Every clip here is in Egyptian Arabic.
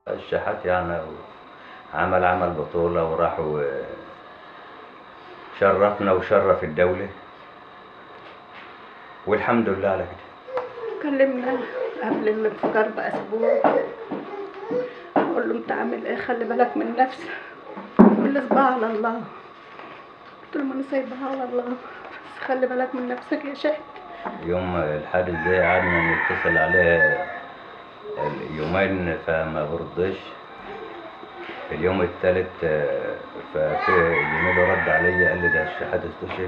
الشحات يعني عمل عمل بطولة وراح و- شرفنا وشرف الدولة والحمد لله على كده كلمنا قبل الانفجار بأسبوع قول له انت عامل ايه خلي بالك من نفسك قول لي اصبع على الله قلت له ما انا سايبها على الله بس خلي بالك من نفسك يا شيخ يوم الحادث ده قعدنا نتصل عليه يومين فما بردش اليوم الثالث آه، ففي زميله رد عليا قال لي ده الشحات استشهد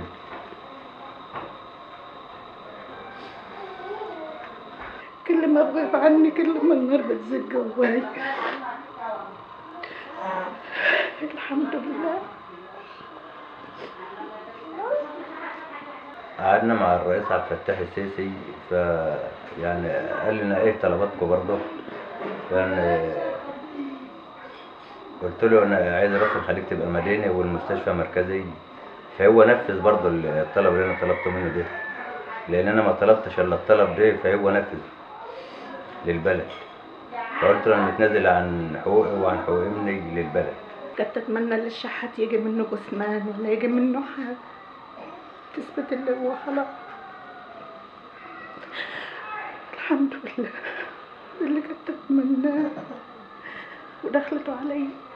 كل ما بغيب عني كل ما النار بتزق جواي الحمد لله قعدنا مع الرئيس عبد الفتاح السيسي ف يعني قال لنا ايه طلباتكم برضه يعني قلت له انا عايز راس الخليج تبقى مدينه والمستشفى مركزي فهو نفذ برضه الطلب اللي انا طلبته منه ده لان انا ما طلبتش الا الطلب ده فهو نفذ للبلد فقلت له انا متنازل عن حقوقي وعن حقوق ابني للبلد كنت اتمنى ان الشحات يجي منه جثمان ولا يجي منه حاجه تثبت اللي هو خلاص الحمد لله اللي كنت اتمناه ودخلته علي